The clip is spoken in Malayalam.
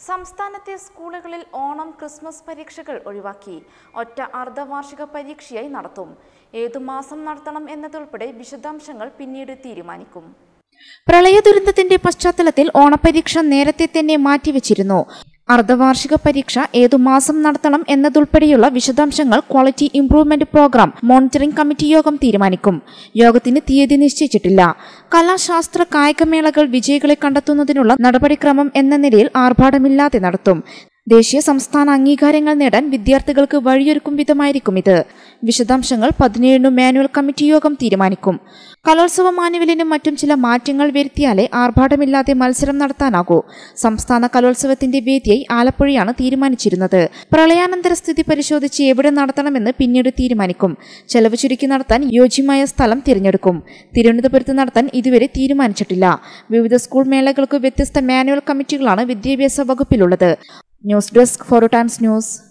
സംസ്ഥാനത്തെ സ്കൂളുകളിൽ ഓണം ക്രിസ്മസ് പരീക്ഷകൾ ഒഴിവാക്കി ഒറ്റ അർദ്ധവാർഷിക പരീക്ഷയായി നടത്തും ഏതു മാസം നടത്തണം എന്നതുൾപ്പെടെ വിശദാംശങ്ങൾ പിന്നീട് തീരുമാനിക്കും പ്രളയ ദുരന്തത്തിന്റെ പശ്ചാത്തലത്തിൽ ഓണപരീക്ഷ നേരത്തെ തന്നെ മാറ്റിവെച്ചിരുന്നു അർദ്ധവാർഷിക പരീക്ഷ ഏതു മാസം നടത്തണം എന്നതുൾപ്പെടെയുള്ള വിശദാംശങ്ങൾ quality improvement programme monitoring committee യോഗം തീരുമാനിക്കും യോഗത്തിന് തീയതി നിശ്ചയിച്ചിട്ടില്ല കലാശാസ്ത്ര കായികമേളകൾ വിജയികളെ കണ്ടെത്തുന്നതിനുള്ള നടപടിക്രമം എന്ന നിലയിൽ ആർഭാടമില്ലാതെ നടത്തും ദേശീയ സംസ്ഥാന അംഗീകാരങ്ങൾ നേടാൻ വിദ്യാർത്ഥികൾക്ക് വഴിയൊരുക്കും വിധമായിരിക്കും ഇത് വിശദാംശങ്ങൾ പതിനേഴിന് മാനുവൽ കമ്മിറ്റി യോഗം തീരുമാനിക്കും കലോത്സവ മാനുവലിനും മറ്റും ചില മാറ്റങ്ങൾ വരുത്തിയാലേ ആർഭാടമില്ലാതെ മത്സരം നടത്താനാകൂ സംസ്ഥാന കലോത്സവത്തിന്റെ വേദിയായി ആലപ്പുഴയാണ് തീരുമാനിച്ചിരുന്നത് പ്രളയാനന്തര സ്ഥിതി പരിശോധിച്ച് എവിടെ നടത്തണമെന്ന് പിന്നീട് തീരുമാനിക്കും ചെലവ് ചുരുക്കി നടത്താൻ യോജ്യമായ സ്ഥലം തിരഞ്ഞെടുക്കും തിരുവനന്തപുരത്ത് നടത്താൻ ഇതുവരെ തീരുമാനിച്ചിട്ടില്ല വിവിധ സ്കൂൾ മേളകൾക്ക് വ്യത്യസ്ത മാനുവൽ കമ്മിറ്റികളാണ് വിദ്യാഭ്യാസ വകുപ്പിലുള്ളത് news desk for Times news